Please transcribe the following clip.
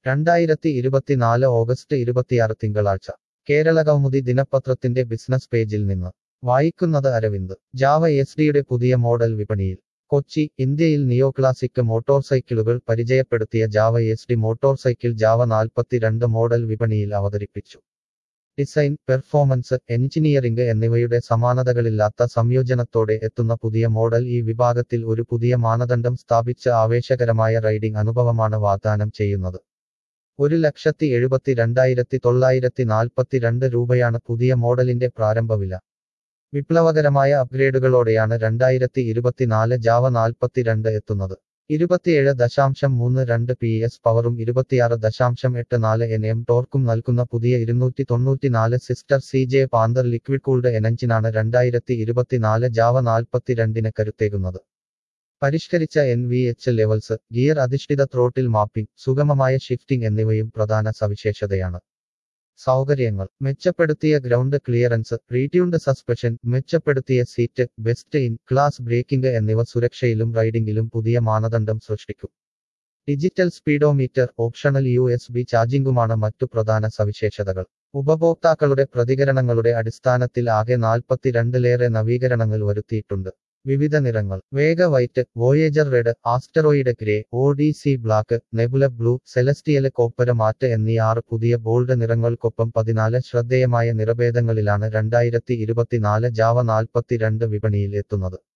രണ്ടായിരത്തി ഇരുപത്തിനാല് ഓഗസ്റ്റ് ഇരുപത്തിയാറ് തിങ്കളാഴ്ച കേരള കൗമുദി ദിനപത്രത്തിന്റെ ബിസിനസ് പേജിൽ നിന്ന് വായിക്കുന്നത് അരവിന്ദ് ജാവ എസ് ഡിയുടെ പുതിയ മോഡൽ വിപണിയിൽ കൊച്ചി ഇന്ത്യയിൽ നിയോക്ലാസിക് മോട്ടോർസൈക്കിളുകൾ പരിചയപ്പെടുത്തിയ Jawa S D motorcycle Jawa നാൽപ്പത്തിരണ്ട് മോഡൽ വിപണിയിൽ അവതരിപ്പിച്ചു ഡിസൈൻ പെർഫോമൻസ് എഞ്ചിനീയറിംഗ് എന്നിവയുടെ സമാനതകളില്ലാത്ത സംയോജനത്തോടെ എത്തുന്ന പുതിയ മോഡൽ ഈ വിഭാഗത്തിൽ ഒരു പുതിയ മാനദണ്ഡം സ്ഥാപിച്ച് ആവേശകരമായ റൈഡിംഗ് അനുഭവമാണ് വാഗ്ദാനം ചെയ്യുന്നത് ഒരു ലക്ഷത്തി എഴുപത്തി രണ്ടായിരത്തി തൊള്ളായിരത്തി നാൽപ്പത്തിരണ്ട് രൂപയാണ് പുതിയ മോഡലിന്റെ പ്രാരംഭ വില വിപ്ലവകരമായ അപ്ഗ്രേഡുകളോടെയാണ് രണ്ടായിരത്തി ഇരുപത്തിനാല് ജാവ നാൽപ്പത്തിരണ്ട് എത്തുന്നത് ഇരുപത്തിയേഴ് ദശാംശം മൂന്ന് രണ്ട് പി എസ് പവറും ഇരുപത്തിയാറ് ദശാംശം എട്ട് നാല് എൻ എം ടോർക്കും നൽകുന്ന പുതിയ ഇരുന്നൂറ്റി തൊണ്ണൂറ്റിനാല് സിസ്റ്റർ C J Panther liquid cooled എനഞ്ചിനാണ് രണ്ടായിരത്തി ഇരുപത്തിനാല് ജാവ നാൽപ്പത്തിരണ്ടിന് കരുത്തേകുന്നത് പരിഷ്കരിച്ച N V H levels gear അധിഷ്ഠിത ത്രോട്ടിൽ മാപ്പിംഗ് സുഗമമായ ഷിഫ്റ്റിംഗ് എന്നിവയും പ്രധാന സവിശേഷതയാണ് സൗകര്യങ്ങൾ മെച്ചപ്പെടുത്തിയ ഗ്രൗണ്ട് ക്ലിയറൻസ് റീട്യൂൺഡ് സസ്പെഷൻ മെച്ചപ്പെടുത്തിയ seat best in class braking എന്നിവ സുരക്ഷയിലും റൈഡിംഗിലും പുതിയ മാനദണ്ഡം സൃഷ്ടിക്കും digital speedometer optional U S B ചാർജിംഗുമാണ് മറ്റു പ്രധാന സവിശേഷതകൾ ഉപഭോക്താക്കളുടെ പ്രതികരണങ്ങളുടെ അടിസ്ഥാനത്തിൽ ആകെ നാൽപ്പത്തിരണ്ടിലേറെ നവീകരണങ്ങൾ വരുത്തിയിട്ടുണ്ട് വിവിധ നിറങ്ങൾ Vega white Voyager red asteroid grey Odyssey black Nebula blue celestial copper matte എന്നീ ആറ് പുതിയ ബോൾഡ് നിറങ്ങൾക്കൊപ്പം പതിനാല് ശ്രദ്ധേയമായ നിറഭേദങ്ങളിലാണ് രണ്ടായിരത്തി ഇരുപത്തിനാല് ജാവ നാൽപ്പത്തിരണ്ട് വിപണിയിൽ എത്തുന്നത്